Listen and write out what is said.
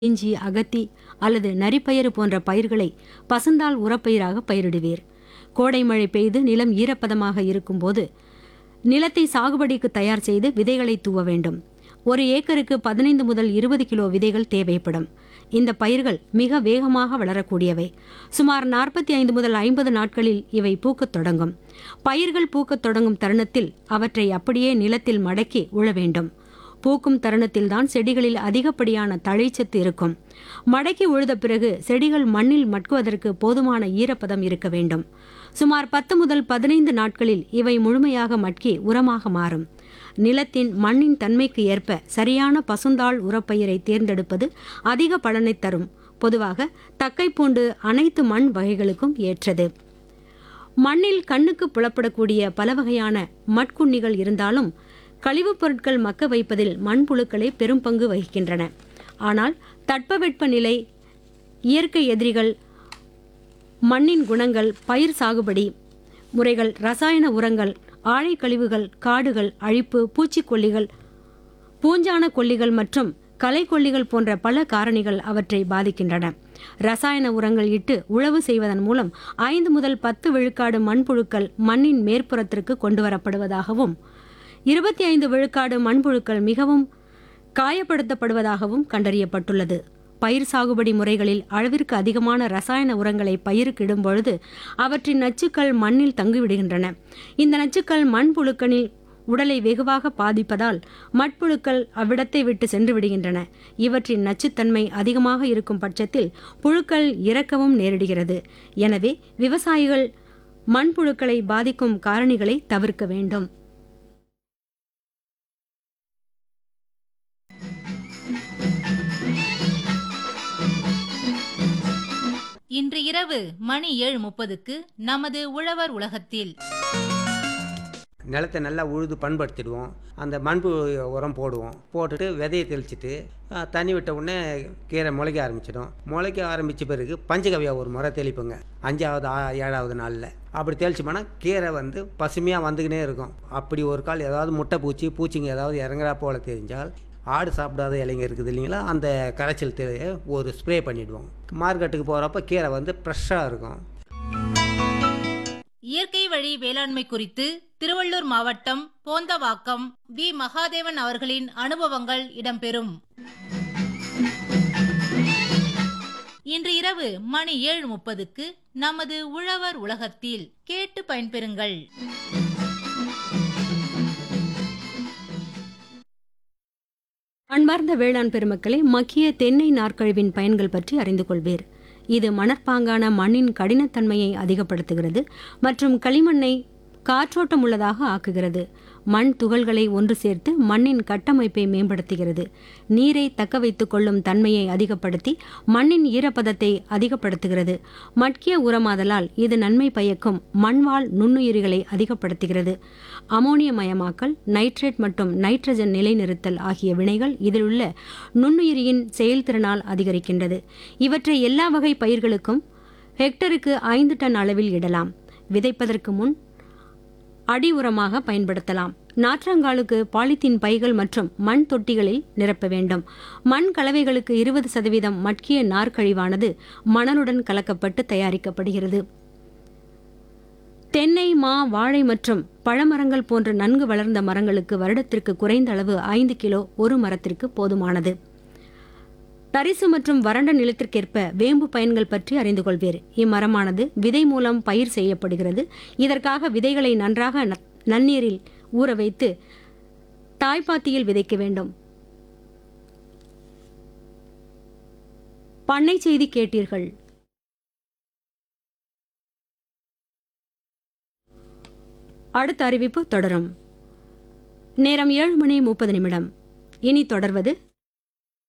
இஞ்சி அகத்தி அல்லது நரிப்பயிறு போன்ற பயிர்களை பசுந்தாள் உரப்பயிராக பயிரிடுவீர் கோடை மழை பெய்து நிலம் ஈரப்பதமாக இருக்கும்போது நிலத்தை சாகுபடிக்கு தயார் செய்து விதைகளை தூவ வேண்டும் ஒரு ஏக்கருக்கு பதினைந்து முதல் இருபது கிலோ விதைகள் தேவைப்படும் இந்த பயிர்கள் மிக வேகமாக வளரக்கூடியவை சுமார் நாற்பத்தி ஐந்து முதல் ஐம்பது நாட்களில் இவை பூக்கத் தொடங்கும் பயிர்கள் பூக்கத் தொடங்கும் தருணத்தில் அவற்றை அப்படியே நிலத்தில் மடக்கி உழ வேண்டும் பூக்கும் தருணத்தில்தான் செடிகளில் அதிகப்படியான தழைச்சத்து இருக்கும் மடக்கி உழுத பிறகு செடிகள் மண்ணில் மட்குவதற்கு போதுமான ஈரப்பதம் இருக்க வேண்டும் சுமார் பத்து முதல் பதினைந்து நாட்களில் இவை முழுமையாக மட்கி உரமாக மாறும் நிலத்தின் மண்ணின் தன்மைக்கு ஏற்ப சரியான பசுந்தாள் உரப்பயிரை தேர்ந்தெடுப்பது அதிக பலனை தரும் பொதுவாக தக்கைப்பூண்டு அனைத்து மண் வகைகளுக்கும் ஏற்றது மண்ணில் கண்ணுக்கு புலப்படக்கூடிய பல வகையான மட்குண்ணிகள் இருந்தாலும் கழிவுப் பொருட்கள் மக்க வைப்பதில் மண்புழுக்களே பெரும் பங்கு வகிக்கின்றன ஆனால் தட்பவெட்ப நிலை இயற்கை எதிரிகள் மண்ணின் குணங்கள் பயிர் சாகுபடி முறைகள் ரசாயன உரங்கள் ஆழை கழிவுகள் காடுகள் அழிப்பு பூச்சிக்கொல்லிகள் பூஞ்சான கொல்லிகள் மற்றும் களைக்கொல்லிகள் போன்ற பல காரணிகள் அவற்றை பாதிக்கின்றன ரசாயன உரங்கள் இட்டு உழவு செய்வதன் மூலம் ஐந்து முதல் பத்து விழுக்காடு மண்புழுக்கள் மண்ணின் மேற்புறத்திற்கு கொண்டு வரப்படுவதாகவும் இருபத்தி ஐந்து விழுக்காடு மண்புழுக்கள் மிகவும் காயப்படுத்தப்படுவதாகவும் கண்டறியப்பட்டுள்ளது பயிர் சாகுபடி முறைகளில் அளவிற்கு அதிகமான ரசாயன உரங்களை பயிருக்கு இடும் பொழுது அவற்றின் நச்சுக்கள் மண்ணில் தங்கிவிடுகின்றன இந்த நச்சுக்கள் மண்புழுக்களில் உடலை வெகுவாக பாதிப்பதால் மட்புழுக்கள் அவ்விடத்தை விட்டு சென்று விடுகின்றன இவற்றின் நச்சுத்தன்மை அதிகமாக இருக்கும் பட்சத்தில் புழுக்கள் இறக்கவும் நேரிடுகிறது எனவே விவசாயிகள் மண்புழுக்களை பாதிக்கும் காரணிகளை தவிர்க்க வேண்டும் இன்று இரவு மணி ஏழு முப்பதுக்கு நமது உழவர் உலகத்தில் நிலத்தை நல்லா உழுது பண்படுத்திடுவோம் அந்த மண்பு உரம் போடுவோம் போட்டுட்டு விதையை தெளிச்சிட்டு அஹ், தண்ணி விட்ட உடனே கீரை முளைக்க ஆரம்பிச்சிடும் முளைக்க ஆரம்பித்த பிறகு பஞ்சகவியா ஒரு முறை தெளிப்போங்க அஞ்சாவது ஆ- ஏழாவது நாளில் அப்படி தெளிச்சோம்னா கீரை வந்து பசுமையாக வந்துக்கினே இருக்கும் அப்படி ஒரு கால் ஏதாவது முட்டை பூச்சி பூச்சிங்க ஏதாவது இறங்குறா போல தெரிஞ்சால் ஆடு சாப்பிடாத இலைங்க இருக்குது இல்லைங்களா அந்த கரைச்சல் தெ ஒரு ஸ்ப்ரே பண்ணிவிடுவோம் மார்க்கெட்டுக்கு போகிறப்ப கீரை வந்து ஃப்ரெஷ்ஷாக இருக்கும் இயற்கை வழி வேளாண்மை குறித்து திருவள்ளூர் மாவட்டம் போந்தவாக்கம் வி மகாதேவன் அவர்களின் அனுபவங்கள் இடம்பெறும் இன்று இரவு மணி ஏழு முப்பதுக்கு நமது உழவர் உலகத்தில் கேட்டு பயன்பெறுங்கள் அன்பார்ந்த வேளாண் பெருமக்களே மக்கிய தென்னை நார்க்கழிவின் பயன்கள் பற்றி அறிந்து கொள்வீர் இது மணற்பாங்கான மண்ணின் கடினத்தன்மையை அதிகப்படுத்துகிறது மற்றும் களிமண்ணை காற்றோட்டம் உள்ளதாக ஆக்குகிறது மண் துகள்களை ஒன்று சேர்த்து மண்ணின் கட்டமைப்பை மேம்படுத்துகிறது நீரை தக்க வைத்துக் கொள்ளும் தன்மையை அதிகப்படுத்தி மண்ணின் ஈரப்பதத்தை அதிகப்படுத்துகிறது மட்கிய உரமாதலால் இது நன்மை பயக்கும் மண்வாழ் நுண்ணுயிரிகளை அதிகப்படுத்துகிறது அமோனியமயமாக்கல் நைட்ரேட் மற்றும் நைட்ரஜன் நிலைநிறுத்தல் ஆகிய வினைகள் இதில் உள்ள நுண்ணுயிரியின் செயல்திறனால் அதிகரிக்கின்றது இவற்றை எல்லா வகை பயிர்களுக்கும் ஹெக்டருக்கு ஐந்து டன் அளவில் இடலாம் விதைப்பதற்கு முன் அடி உரமாக பயன்படுத்தலாம் நாற்றங்காலுக்கு பாலித்தீன் பைகள் மற்றும் மண் தொட்டிகளில் நிரப்ப வேண்டும் மண் கலவைகளுக்கு இருபது சதவீதம் மட்கிய நார்க்கழிவானது மணலுடன் கலக்கப்பட்டு தயாரிக்கப்படுகிறது தென்னை மா வாழை மற்றும் பழமரங்கள் போன்ற நன்கு வளர்ந்த மரங்களுக்கு வருடத்திற்கு குறைந்த அளவு ஐந்து கிலோ ஒரு மரத்திற்கு போதுமானது தரிசு மற்றும் வறண்ட நிலத்திற்கேற்ப வேம்பு பயன்கள் பற்றி அறிந்து கொள்வீர் இம்மரமானது விதை மூலம் பயிர் செய்யப்படுகிறது இதற்காக விதைகளை நன்றாக ந- நன்னீரில் ஊற வைத்து தாய்ப்பாத்தியில் விதைக்க வேண்டும் பண்ணை செய்தி கேட்டீர்கள் அடுத்த அறிவிப்பு தொடரும் நேரம் ஏழு மணி முப்பது நிமிடம் இனி தொடர்வது